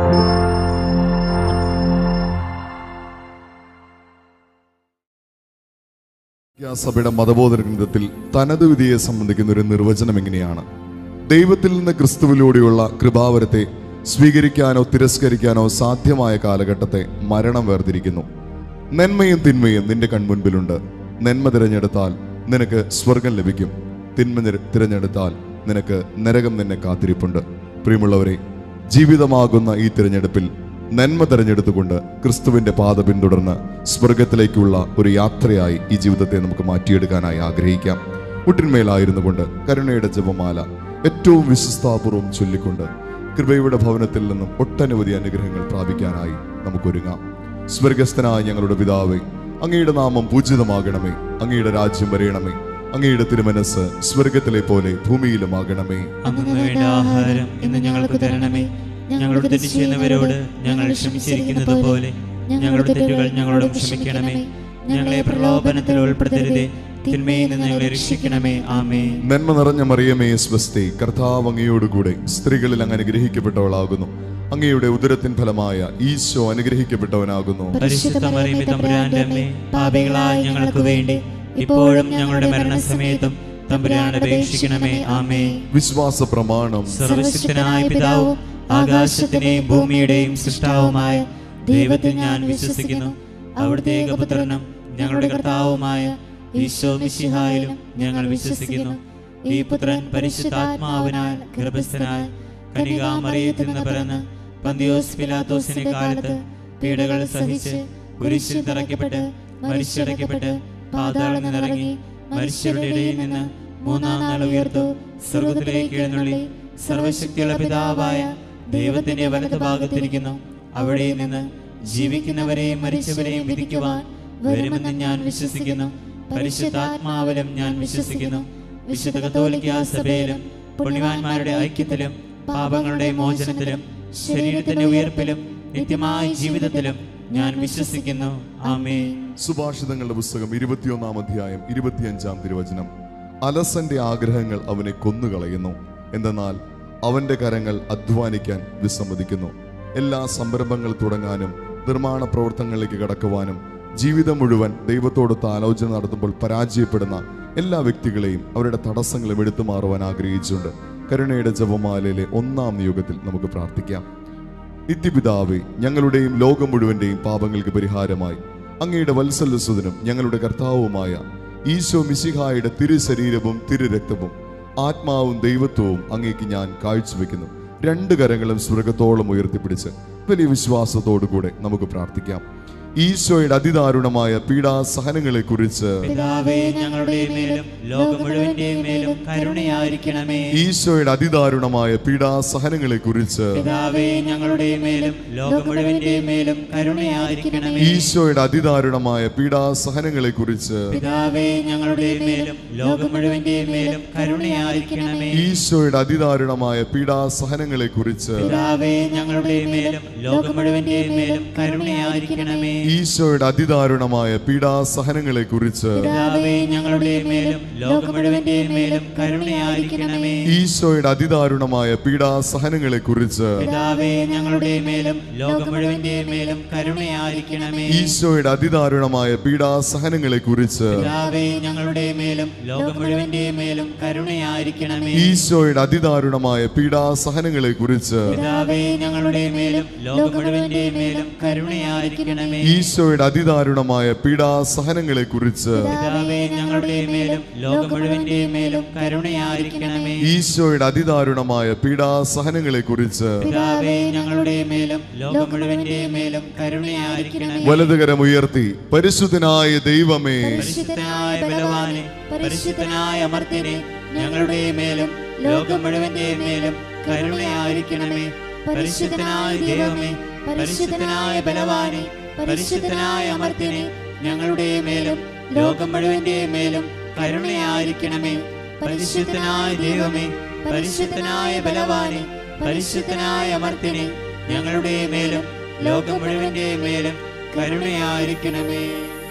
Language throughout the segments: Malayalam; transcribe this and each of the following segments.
സഭയുടെ മതബോധ ഗ്രന്ഥത്തിൽ തനത് വിധിയെ സംബന്ധിക്കുന്ന ഒരു നിർവചനം എങ്ങനെയാണ് ദൈവത്തിൽ നിന്ന് ക്രിസ്തുവിലൂടെയുള്ള കൃപാവരത്തെ സ്വീകരിക്കാനോ തിരസ്കരിക്കാനോ സാധ്യമായ കാലഘട്ടത്തെ മരണം വേർതിരിക്കുന്നു നന്മയും തിന്മയും നിന്റെ കൺമുൻപിലുണ്ട് നന്മ തിരഞ്ഞെടുത്താൽ നിനക്ക് സ്വർഗം ലഭിക്കും തിന്മ നിര- തിരഞ്ഞെടുത്താൽ നിനക്ക് നരകം നിന്നെ കാത്തിരിപ്പുണ്ട് പ്രിയമുള്ളവരെ ജീവിതമാകുന്ന ഈ തിരഞ്ഞെടുപ്പിൽ നന്മ തിരഞ്ഞെടുത്തുകൊണ്ട് ക്രിസ്തുവിന്റെ പാത പിന്തുടർന്ന് സ്വർഗത്തിലേക്കുള്ള ഒരു യാത്രയായി ഈ ജീവിതത്തെ നമുക്ക് മാറ്റിയെടുക്കാനായി ആഗ്രഹിക്കാം മുട്ടിന്മേലായിരുന്നു കൊണ്ട് കരുണയുടെ ജപമാല ഏറ്റവും വിശ്വസ്താപൂർവം ചൊല്ലിക്കൊണ്ട് കൃപയുടെ ഭവനത്തിൽ നിന്നും ഒട്ടനവധി അനുഗ്രഹങ്ങൾ പ്രാപിക്കാനായി നമുക്കൊരുങ്ങാം സ്വർഗസ്ഥനായ ഞങ്ങളുടെ പിതാവേ അങ്ങയുടെ നാമം പൂജിതമാകണമേ അങ്ങയുടെ രാജ്യം വരയണമേ അങ്ങയുടെ തിരുമനസ് സ്വർഗത്തിലെ പോലെ ഭൂമിയിലുമാകണമേ അന്നു വേണ്ട ആഹാരം ഇന്ന് ഞങ്ങൾക്ക് തരണമേ ഞങ്ങളുടെ തെറ്റ് ചെയ്യുന്നവരോട് ഞങ്ങൾ ക്ഷമിച്ചിരിക്കുന്നത് പോലെ ഞങ്ങളുടെ തെറ്റുകൾ ഞങ്ങളോട് ക്ഷമിക്കണമേ ഞങ്ങളെ പ്രലോഭനത്തിൽ ഉൾപ്പെടുത്തരുതേ തിന്മയിൽ നിന്ന് ഞങ്ങളെ രക്ഷിക്കണമേ ആമേ നന്മ നിറഞ്ഞ മറിയമേ സ്വസ്തി കർത്താവ് അങ്ങയോടുകൂടെ സ്ത്രീകളിൽ അങ്ങ് അനുഗ്രഹിക്കപ്പെട്ടവളാകുന്നു അങ്ങയുടെ ഉദരത്തിൻ ഫലമായ ഈശോ അനുഗ്രഹിക്കപ്പെട്ടവനാകുന്നു പരിശുദ്ധ മറിയമേ തമ്പുരാന്റെ അമ്മേ പാപികളായ ഞങ്ങൾക്ക് വേണ്ടി ഇപ്പോഴും ഞങ്ങളുടെ മരണസമയത്തും തമ്പുരാൻ അപേക്ഷിക്കണമേ ആമേ വിശ്വാസ പ്രമാണം സർവശക്തനായ പിതാവും ആകാശത്തിന്റെയും ഭൂമിയുടെയും സൃഷ്ടാവുമായ ദൈവത്തിൽ ഞാൻ വിശ്വസിക്കുന്നു അവിടുത്തെ ഏകപുത്രനും ഞങ്ങളുടെ കർത്താവുമായ ഈശോ മിശിഹായിലും ഞങ്ങൾ വിശ്വസിക്കുന്നു ഈ പുത്രൻ പരിശുദ്ധാത്മാവിനാൽ ഗർഭസ്ഥനായ കനികാമറിയത്തിൽ നിന്ന് പിറന്ന് പന്തിയോസ് പിലാത്തോസിന്റെ കാലത്ത് പീഡകൾ സഹിച്ച് കുരിശിൽ തറയ്ക്കപ്പെട്ട് മരിച്ചടയ്ക്കപ്പെട്ട് പാതാളം നിന്നിറങ്ങി മനുഷ്യരുടെ ഇടയിൽ നിന്ന് മൂന്നാം നാൾ ഉയർത്തു സ്വർഗത്തിലേക്ക് എഴുന്നള്ളി സർവശക്തിയുള്ള പിതാവായ ദൈവത്തിന്റെ വലത്ത് ഭാഗത്തിരിക്കുന്നു അവിടെ നിന്ന് ജീവിക്കുന്നവരെയും മരിച്ചവരെയും വിധിക്കുവാൻ വരുമെന്ന് ഞാൻ വിശ്വസിക്കുന്നു പരിശുദ്ധാത്മാവിലും ഞാൻ വിശ്വസിക്കുന്നു വിശുദ്ധ കത്തോലിക്ക സഭയിലും പുണ്യവാന്മാരുടെ ഐക്യത്തിലും പാപങ്ങളുടെ മോചനത്തിലും ശരീരത്തിന്റെ ഉയർപ്പിലും നിത്യമായ ജീവിതത്തിലും ഞാൻ വിശ്വസിക്കുന്നു ആമേ സുഭാഷിതങ്ങളുടെ പുസ്തകം ഇരുപത്തിയൊന്നാം അധ്യായം ഇരുപത്തിയഞ്ചാം തിരുവചനം അലസന്റെ ആഗ്രഹങ്ങൾ അവനെ കൊന്നുകളയുന്നു എന്തെന്നാൽ അവന്റെ കരങ്ങൾ അധ്വാനിക്കാൻ വിസമ്മതിക്കുന്നു എല്ലാ സംരംഭങ്ങൾ തുടങ്ങാനും നിർമ്മാണ പ്രവർത്തനങ്ങളിലേക്ക് കടക്കുവാനും ജീവിതം മുഴുവൻ ദൈവത്തോടൊത്ത് ആലോചന നടത്തുമ്പോൾ പരാജയപ്പെടുന്ന എല്ലാ വ്യക്തികളെയും അവരുടെ തടസ്സങ്ങളും എടുത്തു മാറുവാൻ ആഗ്രഹിച്ചുകൊണ്ട് കരുണയുടെ ജപമാലയിലെ ഒന്നാം നിയോഗത്തിൽ നമുക്ക് പ്രാർത്ഥിക്കാം നിത്യപിതാവേ ഞങ്ങളുടെയും ലോകം മുഴുവന്റെയും പാപങ്ങൾക്ക് പരിഹാരമായി അങ്ങയുടെ വത്സലസുതനും ഞങ്ങളുടെ കർത്താവുമായ ഈശോ മിശിഹായുടെ തിരുശരീരവും തിരുരക്തവും ആത്മാവും ദൈവത്വവും അങ്ങേക്ക് ഞാൻ കാഴ്ചവെക്കുന്നു രണ്ട് കരങ്ങളും സ്വർഗത്തോളം ഉയർത്തിപ്പിടിച്ച് വലിയ വിശ്വാസത്തോടു കൂടെ നമുക്ക് പ്രാർത്ഥിക്കാം ഈശോയുടെ അതിദാരുണമായ പീഡാസഹനങ്ങളെ കുറിച്ച് പിതാവേ ഞങ്ങളുടെ മേലും ലോകം മുഴുവന്റെ മേലും കരുണയായിരിക്കണമേ ഈശോയുടെ അതിദാരുണമായ പീഡാസഹനങ്ങളെ കുറിച്ച് പിതാവേ ഞങ്ങളുടെ മേലും ലോകം മുഴുവന്റെ മേലും കരുണയായിരിക്കണമേ ഈശോയുടെ അതിദാരുണമായ പീഡാസഹനങ്ങളെ കുറിച്ച് പിതാവേ ഞങ്ങളുടെ മേലും ലോകം മുഴുവന്റെ മേലും കരുണയായിരിക്കണമേ ഈശോയുടെ അതിദാരുണമായ പീഡാസഹനങ്ങളെ കുറിച്ച് പിതാവേ ഞങ്ങളുടെ മേലും ലോകം മുഴുവന്റെ മേലും കരുണയായിരിക്കണമേ ഈശോയുടെ അതിദാരുണമായ പീഡാസഹനങ്ങളെ കുറിച്ച് പിതാവേ ഞങ്ങളുടെ മേലും ലോകം മുഴുവന്റെ മേലും കരുണയായിരിക്കണമേ ഈശോയുടെ അതിദാരുണമായ പീഡാസഹനങ്ങളെ കുറിച്ച് പിതാവേ ഞങ്ങളുടെ മേലും ലോകം മുഴുവന്റെ മേലും കരുണയായിരിക്കണമേ ഈശോയുടെ അതിദാരുണമായ പീഡാസഹനങ്ങളെ കുറിച്ച് പിതാവേ ഞങ്ങളുടെ മേലും ലോകം മുഴുവന്റെ മേലും കരുണയായിരിക്കണമേ ഈശോയുടെ അതിദാരുണമായ പീഡാസഹനങ്ങളെ കുറിച്ച് പിതാവേ ഞങ്ങളുടെ മേലും ലോകം മുഴുവന്റെ മേലും കരുണയായിരിക്കണമേ ഈശോയുടെ അതിദാരുണമായ പീഡാസഹനങ്ങളെ കുറിച്ച് പിതാവേ ഞങ്ങളുടെ മേലും ലോകം മുഴുവന്റെ മേലും കരുണയായിരിക്കണമേ ഈശോയുടെ അതിദാരുണമായ പീഡാസഹനങ്ങളെ കുറിച്ച് പിതാവേ ഞങ്ങളുടെ മേലും ലോകം മുഴുവന്റെ മേലും കരുണയായിരിക്കണമേ വലതുകരം ഉയർത്തി പരിശുദ്ധനായ ദൈവമേ പരിശുദ്ധനായ ബലവാനെ പരിശുദ്ധനായ അമർത്തിനെ ഞങ്ങളുടെ മേലും ലോകം മുഴുവന്റെ മേലും കരുണയായിരിക്കണമേ പരിശുദ്ധനായ ദൈവമേ പരിശുദ്ധനായ ബലവാനെ പരിശുദ്ധനായ അമർത്തിനെ ഞങ്ങളുടെ മേലും ലോകം മുഴുവന്റെ മേലും കരുണയായിരിക്കണമേ പരിശുദ്ധനായ ദൈവമേ പരിശുദ്ധനായ ബലവാനെ പരിശുദ്ധനായ അമർത്തിനെ ഞങ്ങളുടെ മേലും ലോകം മുഴുവന്റെ മേലും കരുണയായിരിക്കണമേ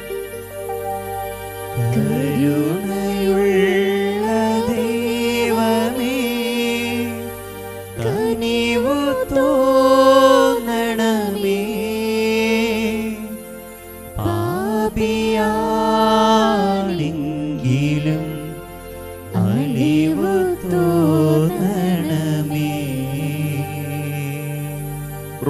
കരുണയുള്ള ദൈവമേ കനിവു തോന്നണമേ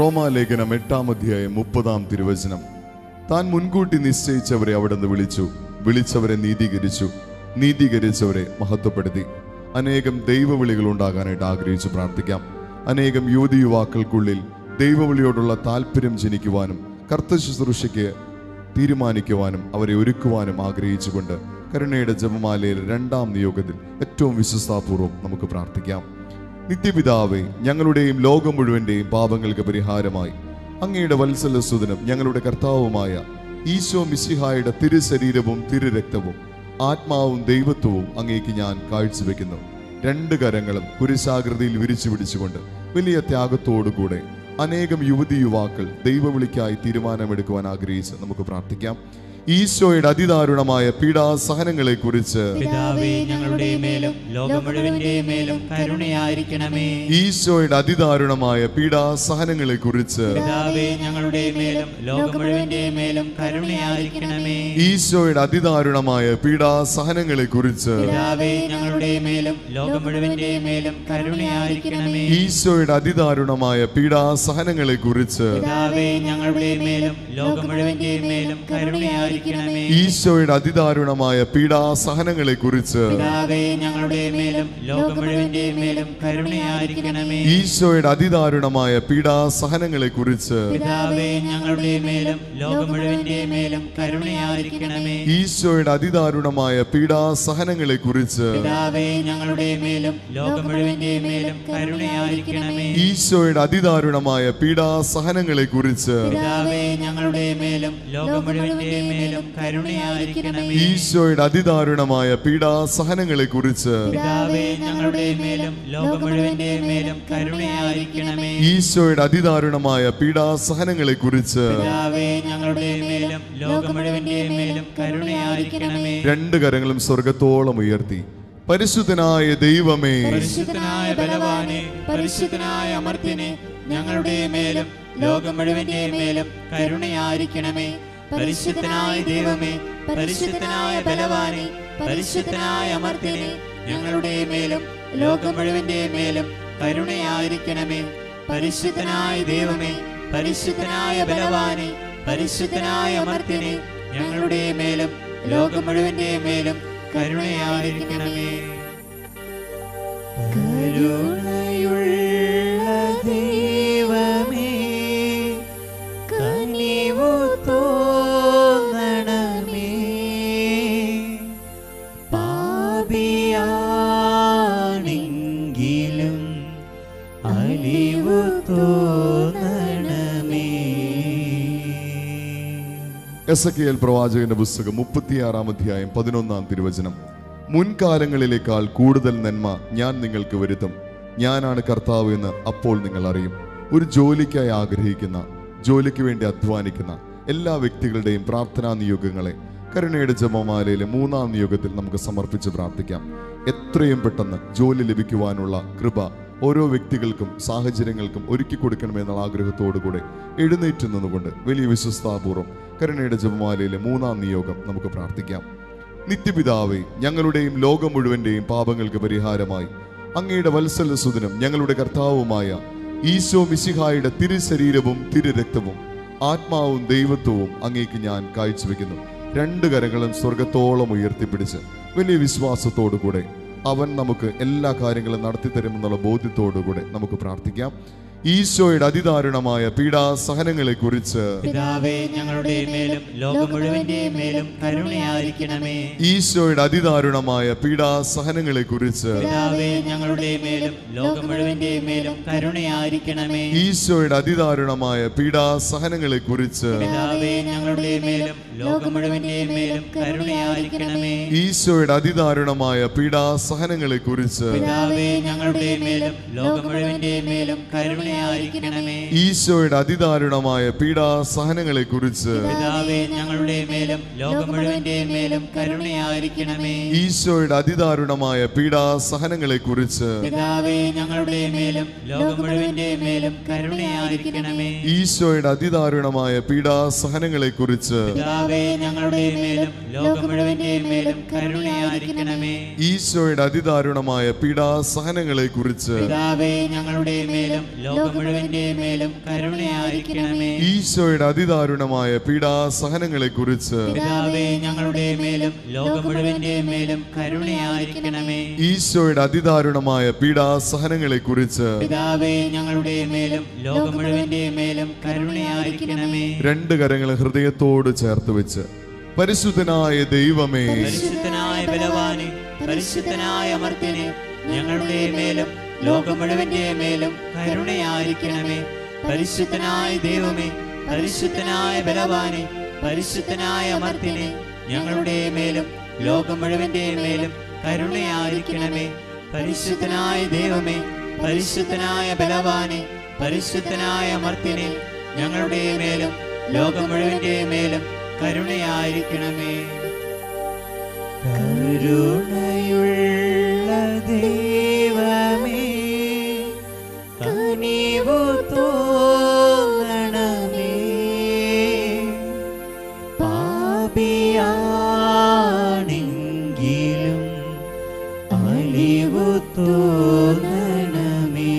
റോമാലേഖനം എട്ടാം അധ്യായം മുപ്പതാം തിരുവചനം താൻ മുൻകൂട്ടി നിശ്ചയിച്ചവരെ അവിടുന്ന് വിളിച്ചു വിളിച്ചവരെ നീതീകരിച്ചു നീതീകരിച്ചവരെ മഹത്വപ്പെടുത്തി അനേകം ദൈവവിളികൾ ഉണ്ടാകാനായിട്ട് ആഗ്രഹിച്ചു പ്രാർത്ഥിക്കാം അനേകം യുവതി യുവാക്കൾക്കുള്ളിൽ ദൈവവിളിയോടുള്ള താല്പര്യം ജനിക്കുവാനും കർത്ത ശുശ്രൂഷയ്ക്ക് തീരുമാനിക്കുവാനും അവരെ ഒരുക്കുവാനും ആഗ്രഹിച്ചുകൊണ്ട് കരുണയുടെ ജപമാലയിൽ രണ്ടാം നിയോഗത്തിൽ ഏറ്റവും വിശ്വസാപൂർവ്വം നമുക്ക് പ്രാർത്ഥിക്കാം നിത്യപിതാവേ ഞങ്ങളുടെയും ലോകം മുഴുവന്റെയും പാപങ്ങൾക്ക് പരിഹാരമായി അങ്ങയുടെ വത്സലസുതനും ഞങ്ങളുടെ കർത്താവുമായ ഈശോ മിശിഹായുടെ തിരുശരീരവും തിരുരക്തവും ആത്മാവും ദൈവത്വവും അങ്ങേക്ക് ഞാൻ കാഴ്ചവെക്കുന്നു രണ്ട് കരങ്ങളും കുരിശാകൃതിയിൽ വിരിച്ചു പിടിച്ചുകൊണ്ട് വലിയ ത്യാഗത്തോടുകൂടെ അനേകം യുവതി യുവാക്കൾ ദൈവവിളിക്കായി തീരുമാനമെടുക്കുവാൻ ആഗ്രഹിച്ച് നമുക്ക് പ്രാർത്ഥിക്കാം ഈശോയുടെ അതിദാരുണമായ പീഡാസഹനങ്ങളെ കുറിച്ച് പിതാവേ ഞങ്ങളുടെ മേലും ലോകം മുഴുവന്റെ മേലും കരുണയായിരിക്കണമേ ഈശോയുടെ അതിദാരുണമായ പീഡാസഹനങ്ങളെ കുറിച്ച് പിതാവേ ഞങ്ങളുടെ മേലും ലോകം മുഴുവന്റെ മേലും കരുണയായിരിക്കണമേ ഈശോയുടെ അതിദാരുണമായ പീഡാസഹനങ്ങളെ കുറിച്ച് പിതാവേ ഞങ്ങളുടെ മേലും ലോകം മുഴുവന്റെ മേലും കരുണയായിരിക്കണമേ ഈശോയുടെ അതിദാരുണമായ പീഡാസഹനങ്ങളെ കുറിച്ച് പിതാവേ ഞങ്ങളുടെ മേലും ലോകം മുഴുവന്റെ മേലും കരുണയായിരിക്കണമേ ഈശോയുടെ അതിദാരുണമായ പീഡാസഹനങ്ങളെ കുറിച്ച് പിതാവേ ഞങ്ങളുടെ മേലും ലോകം മുഴുവന്റെ മേലും കരുണയായിരിക്കണമേ ഈശോയുടെ അതിദാരുണമായ പീഡാസഹനങ്ങളെ കുറിച്ച് പിതാവേ ഞങ്ങളുടെ മേലും ലോകം മുഴുവന്റെ മേലും കരുണയായിരിക്കണമേ ഈശോയുടെ അതിദാരുണമായ പീഡാസഹനങ്ങളെ കുറിച്ച് പിതാവേ ഞങ്ങളുടെ മേലും ലോകം മുഴുവന്റെ മേലും കരുണയായിരിക്കണമേ ഈശോയുടെ അതിദാരുണമായ പീഡാസഹനങ്ങളെ കുറിച്ച് പിതാവേ ഞങ്ങളുടെ മേലും ലോകം മുഴുവന്റെ മേലും കരുണയായിരിക്കണമേ ഈശോയുടെ അതിദാരുണമായ പീഡാസഹനങ്ങളെ കുറിച്ച് പിതാവേ ഞങ്ങളുടെ മേലും ലോകം മുഴുവന്റെ മേലും കരുണയായിരിക്കണമേ ഈശോയുടെ അതിദാരുണമായ പീഡാസഹനങ്ങളെ കുറിച്ച് പിതാവേ ഞങ്ങളുടെ മേലും ലോകം മുഴുവന്റെ മേലും കരുണയായിരിക്കണമേ രണ്ട് കരങ്ങളും സ്വർഗത്തോളം ഉയർത്തി പരിശുദ്ധനായ ദൈവമേ പരിശുദ്ധനായ ബലവാനെ പരിശുദ്ധനായ അമർത്തിനെ ഞങ്ങളുടെ മേലും ലോകം മുഴുവന്റെ മേലും കരുണയായിരിക്കണമേ പരിശുദ്ധനായ ദൈവമേ പരിശുദ്ധനായ ബലവാനെ പരിശുദ്ധനായ അമർത്തിനെ ഞങ്ങളുടെ മേലും ലോകം മുഴുവന്റെ മേലും കരുണയായിരിക്കണമേ പരിശുദ്ധനായ ദൈവമേ പരിശുദ്ധനായ ബലവാനെ പരിശുദ്ധനായ അമർത്തിനെ ഞങ്ങളുടെ മേലും ലോകം മുഴുവന്റെ മേലും കരുണയായിരിക്കണമേ കരുണയുള്ള ദൈവമേ കനിവു തോന്നണമേ പാപിയാണെങ്കിലും അലിവു തോന്നണമേ എസ് എ പ്രവാചകന്റെ പുസ്തകം മുപ്പത്തിയാറാം അധ്യായം പതിനൊന്നാം തിരുവചനം മുൻകാലങ്ങളിലേക്കാൾ കൂടുതൽ നന്മ ഞാൻ നിങ്ങൾക്ക് വരുത്തും ഞാനാണ് കർത്താവ് എന്ന് അപ്പോൾ നിങ്ങൾ അറിയും ഒരു ജോലിക്കായി ആഗ്രഹിക്കുന്ന ജോലിക്ക് വേണ്ടി അധ്വാനിക്കുന്ന എല്ലാ വ്യക്തികളുടെയും പ്രാർത്ഥനാ നിയോഗങ്ങളെ കരുണയുടെ ജപമാലയിലെ മൂന്നാം നിയോഗത്തിൽ നമുക്ക് സമർപ്പിച്ച് പ്രാർത്ഥിക്കാം എത്രയും പെട്ടെന്ന് ജോലി ലഭിക്കുവാനുള്ള കൃപ ഓരോ വ്യക്തികൾക്കും സാഹചര്യങ്ങൾക്കും ഒരുക്കി കൊടുക്കണമെന്നുള്ള ആഗ്രഹത്തോടുകൂടെ എഴുന്നേറ്റ് നിന്നുകൊണ്ട് വലിയ വിശ്വസ്താപൂർവ്വം കരുണയുടെ ജപമാലയിലെ മൂന്നാം നിയോഗം നമുക്ക് പ്രാർത്ഥിക്കാം നിത്യപിതാവേ ഞങ്ങളുടെയും ലോകം മുഴുവന്റെയും പാപങ്ങൾക്ക് പരിഹാരമായി അങ്ങയുടെ വത്സലസുതനും ഞങ്ങളുടെ കർത്താവുമായ ഈശോ മിശിഹായുടെ തിരുശരീരവും തിരുരക്തവും ആത്മാവും ദൈവത്വവും അങ്ങേക്ക് ഞാൻ കാഴ്ചവെക്കുന്നു രണ്ട് കരങ്ങളും സ്വർഗത്തോളം ഉയർത്തിപ്പിടിച്ച് വലിയ വിശ്വാസത്തോടുകൂടെ അവൻ നമുക്ക് എല്ലാ കാര്യങ്ങളും നടത്തിത്തരുമെന്നുള്ള ബോധ്യത്തോടുകൂടെ നമുക്ക് പ്രാർത്ഥിക്കാം ഈശോയുടെ അതിദാരുണമായ പീഡാസഹനങ്ങളെ കുറിച്ച് പിതാവേ ഞങ്ങളുടെ മേലും ലോകം മുഴുവന്റെ മേലും കരുണയായിരിക്കണമേ ഈശോയുടെ അതിദാരുണമായ പീഡാസഹനങ്ങളെ കുറിച്ച് പിതാവേ ഞങ്ങളുടെ മേലും ലോകം മുഴുവന്റെ മേലും കരുണയായിരിക്കണമേ ഈശോയുടെ അതിദാരുണമായ പീഡാസഹനങ്ങളെ കുറിച്ച് പിതാവേ ഞങ്ങളുടെ മേലും ലോകം മുഴുവന്റെ മേലും കരുണയായിരിക്കണമേ ഈശോയുടെ അതിദാരുണമായ പീഡാസഹനങ്ങളെ കുറിച്ച് പിതാവേ ഞങ്ങളുടെ മേലും ലോകം മുഴുവന്റെ മേലും കരുണയായിരിക്കണമേ ഈശോയുടെ അതിദാരുണമായ പീഡാസഹനങ്ങളെ കുറിച്ച് പിതാവേ ഞങ്ങളുടെ മേലും ലോകം മുഴുവന്റെ മേലും കരുണയായിരിക്കണമേ ഈശോയുടെ അതിദാരുണമായ പീഡാസഹനങ്ങളെ കുറിച്ച് പിതാവേ ഞങ്ങളുടെ മേലും ലോകം മുഴുവന്റെ മേലും കരുണയായിരിക്കണമേ ഈശോയുടെ അതിദാരുണമായ പീഡാസഹനങ്ങളെ കുറിച്ച് പിതാവേ ഞങ്ങളുടെ മേലും ലോകം മുഴുവന്റെ മേലും കരുണയായിരിക്കണമേ ഈശോയുടെ അതിദാരുണമായ പീഡാസഹനങ്ങളെ കുറിച്ച് പിതാവേ ഞങ്ങളുടെ മേലും ലോകം ലോകം മുഴുവന്റെ മേലും കരുണയായിരിക്കണമേ ഈശോയുടെ അതിദാരുണമായ പീഡാസഹനങ്ങളെ കുറിച്ച് പിതാവേ ഞങ്ങളുടെ മേലും ലോകം മുഴുവന്റെ മേലും കരുണയായിരിക്കണമേ ഈശോയുടെ അതിദാരുണമായ പീഡാസഹനങ്ങളെ കുറിച്ച് പിതാവേ ഞങ്ങളുടെ മേലും ലോകം മുഴുവന്റെ മേലും കരുണയായിരിക്കണമേ രണ്ട് കരങ്ങൾ ഹൃദയത്തോട് ചേർത്ത് വെച്ച് പരിശുദ്ധനായ ദൈവമേ പരിശുദ്ധനായ ബലവാനെ പരിശുദ്ധനായ അമർത്യനെ ഞങ്ങളുടെ മേലും ലോകം മുഴുവന്റെ മേലും കരുണയായിരിക്കണമേ പരിശുദ്ധനായ ദൈവമേ പരിശുദ്ധനായ ബലവാനെ പരിശുദ്ധനായ അമർത്യനെ ഞങ്ങളുടെ മേലും ലോകം മുഴുവന്റെ മേലും കരുണയായിരിക്കണമേ പരിശുദ്ധനായ ദൈവമേ പരിശുദ്ധനായ ബലവാനെ പരിശുദ്ധനായ അമർത്യനെ ഞങ്ങളുടെ മേലും ലോകം മുഴുവന്റെ മേലും കരുണയായിരിക്കണമേ കരുണയുള്ള ദൈവമേ കനിവു തോന്നണമേ പാപിയാണെങ്കിലും അലിവു തോന്നണമേ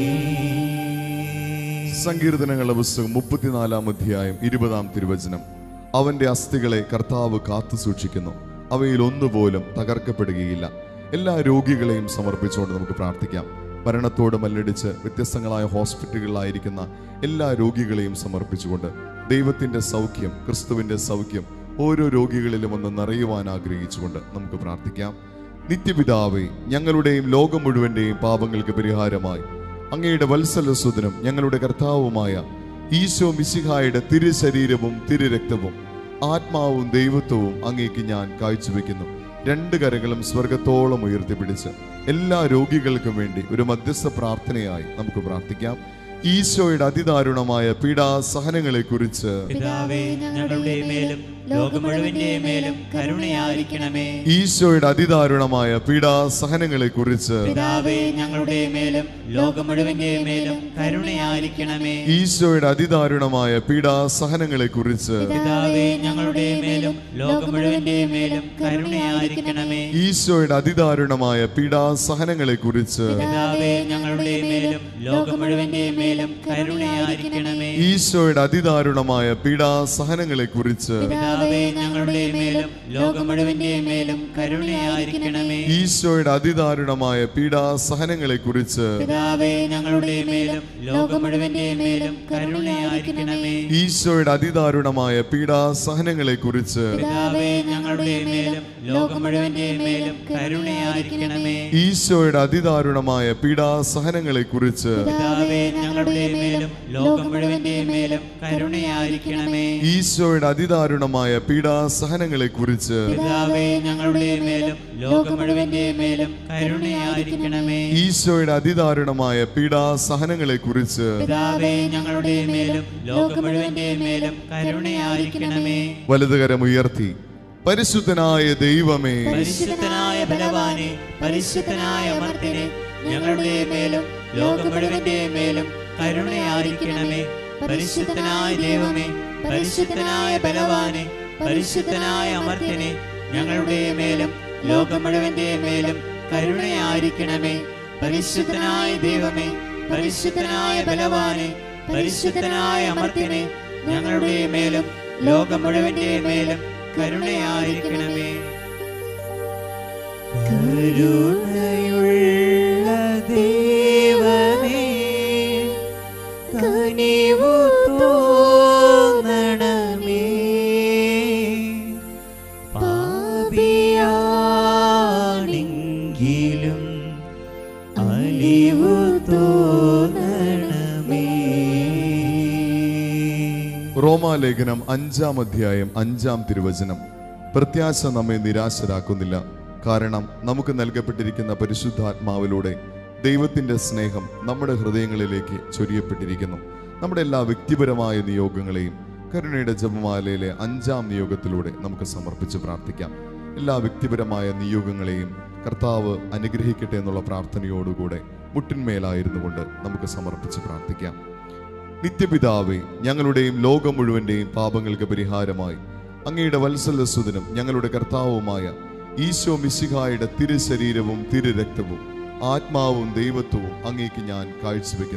സങ്കീർത്തനങ്ങളുടെ പുസ്തകം മുപ്പത്തിനാലാം അധ്യായം ഇരുപതാം തിരുവചനം അവന്റെ അസ്ഥികളെ കർത്താവ് കാത്തു സൂക്ഷിക്കുന്നു അവയിൽ ഒന്നുപോലും തകർക്കപ്പെടുകയില്ല എല്ലാ രോഗികളെയും സമർപ്പിച്ചുകൊണ്ട് നമുക്ക് പ്രാർത്ഥിക്കാം മരണത്തോട് മല്ലടിച്ച് വ്യത്യസ്തങ്ങളായ ഹോസ്പിറ്റലുകളിലായിരിക്കുന്ന എല്ലാ രോഗികളെയും സമർപ്പിച്ചുകൊണ്ട് ദൈവത്തിന്റെ സൗഖ്യം ക്രിസ്തുവിന്റെ സൗഖ്യം ഓരോ രോഗികളിലും ഒന്ന് നിറയുവാൻ ആഗ്രഹിച്ചുകൊണ്ട് നമുക്ക് പ്രാർത്ഥിക്കാം നിത്യപിതാവേ ഞങ്ങളുടെയും ലോകം മുഴുവന്റെയും പാപങ്ങൾക്ക് പരിഹാരമായി അങ്ങയുടെ വത്സലസുതനും ഞങ്ങളുടെ കർത്താവുമായ ഈശോ മിശിഹായുടെ തിരുശരീരവും തിരുരക്തവും ആത്മാവും ദൈവത്വവും അങ്ങേക്ക് ഞാൻ കാഴ്ചവെക്കുന്നു രണ്ട് കരങ്ങളും സ്വർഗത്തോളം ഉയർത്തിപ്പിടിച്ച് എല്ലാ രോഗികൾക്കും വേണ്ടി ഒരു മധ്യസ്ഥ പ്രാർത്ഥനയായി നമുക്ക് പ്രാർത്ഥിക്കാം ഈശോയുടെ അതിദാരുണമായ പീഡാസഹനങ്ങളെ കുറിച്ച് പിതാവേ ഞങ്ങളുടെ മേലും ലോകം മുഴുവന്റെ മേലും കരുണയായിരിക്കണമേ ഈശോയുടെ അതിദാരുണമായ പീഡാസഹനങ്ങളെ കുറിച്ച് പിതാവേ ഞങ്ങളുടെ മേലും ലോകം മുഴുവന്റെ മേലും കരുണയായിരിക്കണമേ ഈശോയുടെ അതിദാരുണമായ പീഡാസഹനങ്ങളെ കുറിച്ച് പിതാവേ ഞങ്ങളുടെ മേലും ലോകം മുഴുവന്റെ മേലും കരുണയായിരിക്കണമേ ഈശോയുടെ അതിദാരുണമായ പീഡാസഹനങ്ങളെ കുറിച്ച് പിതാവേ ഞങ്ങളുടെ മേലും ലോകം മുഴുവന്റെ മേലും കരുണയായിരിക്കണമേ ഈശോയുടെ അതിദാരുണമായ പീഡാസഹനങ്ങളെ കുറിച്ച് പിതാവേ ഞങ്ങളുടെ മേലും ലോകം മുഴുവന്റെ മേലും കരുണയായിരിക്കണമേ ഈശോയുടെ അതിദാരുണമായ പീഡാസഹനങ്ങളെ കുറിച്ച് പിതാവേ ഞങ്ങളുടെ മേലും ലോകം മുഴുവന്റെ മേലും കരുണയായിരിക്കണമേ ഈശോയുടെ അതിദാരുണമായ പീഡാസഹനങ്ങളെ കുറിച്ച് പിതാവേ ഞങ്ങളുടെ മേലും ലോകം മുഴുവന്റെ മേലും കരുണയായിരിക്കണമേ ഈശോയുടെ അതിദാരുണമായ പീഡാസഹനങ്ങളെ കുറിച്ച് പിതാവേ ഞങ്ങളുടെ മേലും ലോകം മുഴുവന്റെ മേലും കരുണയായിരിക്കണമേ ഈശോയുടെ അതിദാരുണമായ പീഡാസഹനങ്ങളെ കുറിച്ച് പിതാവേ ഞങ്ങളുടെ മേലും ലോകം മുഴുവന്റെ മേലും കരുണയായിരിക്കണമേ ഈശോയുടെ അതിദാരുണമായ പീഡാസഹനങ്ങളെ കുറിച്ച് പിതാവേ ഞങ്ങളുടെ മേലും ലോകം മുഴുവന്റെ മേലും കരുണയായിരിക്കണമേ വലതുകരം ഉയർത്തി പരിശുദ്ധനായ ദൈവമേ പരിശുദ്ധനായ ബലവാനെ പരിശുദ്ധനായ അമർത്തിനെ ഞങ്ങളുടെ മേലും ലോകം മുഴുവന്റെ മേലും കരുണയായിരിക്കണമേ പരിശുദ്ധനായ ദൈവമേ പരിശുദ്ധനായ ബലവാനെ പരിശുദ്ധനായ അമർത്തിനെ ഞങ്ങളുടെ മേലും ലോകം മുഴുവന്റെ മേലും കരുണയായിരിക്കണമേ പരിശുദ്ധനായ ദൈവമേ പരിശുദ്ധനായ ബലവാനെ പരിശുദ്ധനായ അമർത്തിനെ ഞങ്ങളുടെ മേലും ലോകം മുഴുവന്റെ മേലും കരുണയായിരിക്കണമേ കരുണയുള്ള ദൈവമേ കനിവു തോന്നണമേ പാപിയാണെങ്കിലും അലിവു തോന്നണമേ റോമാലേഖനം അഞ്ചാം അധ്യായം അഞ്ചാം തിരുവചനം പ്രത്യാശ നമ്മെ നിരാശരാക്കുന്നില്ല കാരണം നമുക്ക് നൽകപ്പെട്ടിരിക്കുന്ന പരിശുദ്ധാത്മാവിലൂടെ ദൈവത്തിന്റെ സ്നേഹം നമ്മുടെ ഹൃദയങ്ങളിലേക്ക് ചൊരിയപ്പെട്ടിരിക്കുന്നു നമ്മുടെ എല്ലാ വ്യക്തിപരമായ നിയോഗങ്ങളെയും കരുണയുടെ ജപമാലയിലെ അഞ്ചാം നിയോഗത്തിലൂടെ നമുക്ക് സമർപ്പിച്ച് പ്രാർത്ഥിക്കാം എല്ലാ വ്യക്തിപരമായ നിയോഗങ്ങളെയും കർത്താവ് അനുഗ്രഹിക്കട്ടെ എന്നുള്ള പ്രാർത്ഥനയോടുകൂടെ മുട്ടിന്മേലായിരുന്നു കൊണ്ട് നമുക്ക് സമർപ്പിച്ച് പ്രാർത്ഥിക്കാം നിത്യപിതാവേ ഞങ്ങളുടെയും ലോകം മുഴുവന്റെയും പാപങ്ങൾക്ക് പരിഹാരമായി അങ്ങയുടെ വത്സലസുതനും ഞങ്ങളുടെ കർത്താവുമായ ഈശോ മിശിഹായുടെ തിരുശരീരവും തിരുരക്തവും ആത്മാവും ദൈവത്വവും അങ്ങേക്ക് ഞാൻ കാഴ്ചവെക്കുന്നു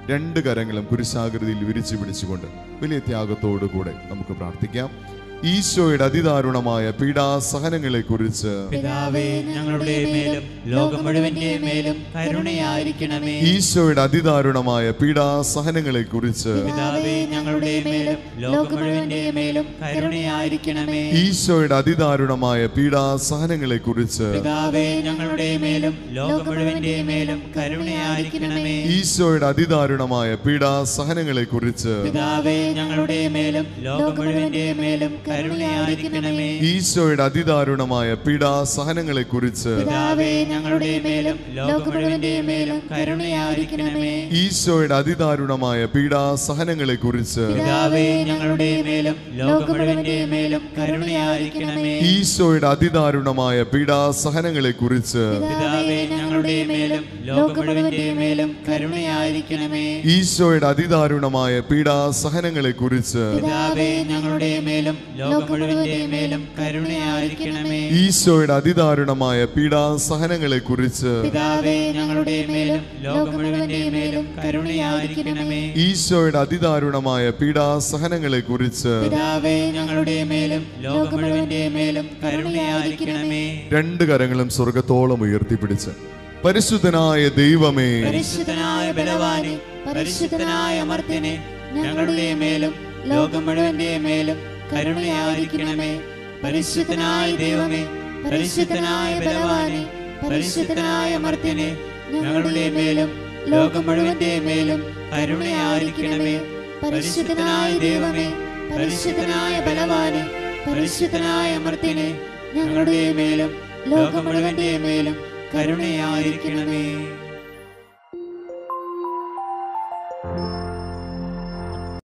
രണ്ട് കരങ്ങളും കുരിശാകൃതിയിൽ വിരിച്ചു പിടിച്ചുകൊണ്ട് വലിയ ത്യാഗത്തോടു കൂടെ നമുക്ക് പ്രാർത്ഥിക്കാം ഈശോയുടെ അതിദാരുണമായ പീഡാസഹനങ്ങളെ കുറിച്ച് പിതാവേ ഞങ്ങളുടെ മേലും ലോകം മുഴുവന്റെ മേലും കരുണയായിരിക്കണമേ ഈശോയുടെ അതിദാരുണമായ പീഡാസഹനങ്ങളെ കുറിച്ച് പിതാവേ ഞങ്ങളുടെ മേലും ലോകം മുഴുവന്റെ മേലും കരുണയായിരിക്കണമേ ഈശോയുടെ അതിദാരുണമായ പീഡാസഹനങ്ങളെ കുറിച്ച് പിതാവേ ഞങ്ങളുടെ മേലും ലോകം മുഴുവന്റെ മേലും കരുണയായിരിക്കണമേ ഈശോയുടെ അതിദാരുണമായ പീഡാസഹനങ്ങളെ കുറിച്ച് പിതാവേ ഞങ്ങളുടെ മേലും ലോകം മുഴുവന്റെ മേലും കരുണയായിരിക്കണമേ ഈശോയുടെ അതിദാരുണമായ പീഡാസഹനങ്ങളെ കുറിച്ച് പിതാവേ ഞങ്ങളുടെ മേലും ലോകം മുഴുവന്റെ മേലും കരുണയായിരിക്കണമേ ഈശോയുടെ അതിദാരുണമായ പീഡാസഹനങ്ങളെ കുറിച്ച് പിതാവേ ഞങ്ങളുടെ മേലും ലോകം മുഴുവന്റെ മേലും കരുണയായിരിക്കണമേ ഈശോയുടെ അതിദാരുണമായ പീഡാസഹനങ്ങളെ കുറിച്ച് പിതാവേ ഞങ്ങളുടെ മേലും ലോകം മുഴുവന്റെ മേലും കരുണയായിരിക്കണമേ ഈശോയുടെ അതിദാരുണമായ പീഡാസഹനങ്ങളെ കുറിച്ച് പിതാവേ ഞങ്ങളുടെ മേലും ലോകം മുഴുവന്റെ മേലും കരുണയായിരിക്കണമേ ഈശോയുടെ അതിദാരുണമായ പീഡാസഹനങ്ങളെ കുറിച്ച് പിതാവേ ഞങ്ങളുടെ മേലും ലോകം മുഴുവന്റെ മേലും കരുണയായിരിക്കണമേ ഈശോയുടെ അതിദാരുണമായ പീഡാസഹനങ്ങളെ കുറിച്ച് പിതാവേ ഞങ്ങളുടെ മേലും ലോകം മുഴുവന്റെ മേലും കരുണയായിരിക്കണമേ രണ്ട് കരങ്ങളും സ്വർഗത്തോളം ഉയർത്തിപ്പിടിച്ച് പരിശുദ്ധനായ ദൈവമേ പരിശുദ്ധനായ ബലവാനെ പരിശുദ്ധനായ അമർത്യനെ ഞങ്ങളുടെ മേലും ലോകം മുഴുവന്റെ മേലും കരുണയായിരിക്കണമേ പരിശുദ്ധനായ ദൈവമേ പരിശുദ്ധനായ ബലവാനെ പരിശുദ്ധനായ അമർത്യനെ ഞങ്ങളുടെ മേലും ലോകം മുഴുവന്റെ മേലും കരുണയായിരിക്കണമേ പരിശുദ്ധനായ ദൈവമേ പരിശുദ്ധനായ ബലവാനെ പരിശുദ്ധനായ അമർത്യനെ ഞങ്ങളുടെ മേലും ലോകം മുഴുവന്റെ മേലും കരുണയായിരിക്കണമേ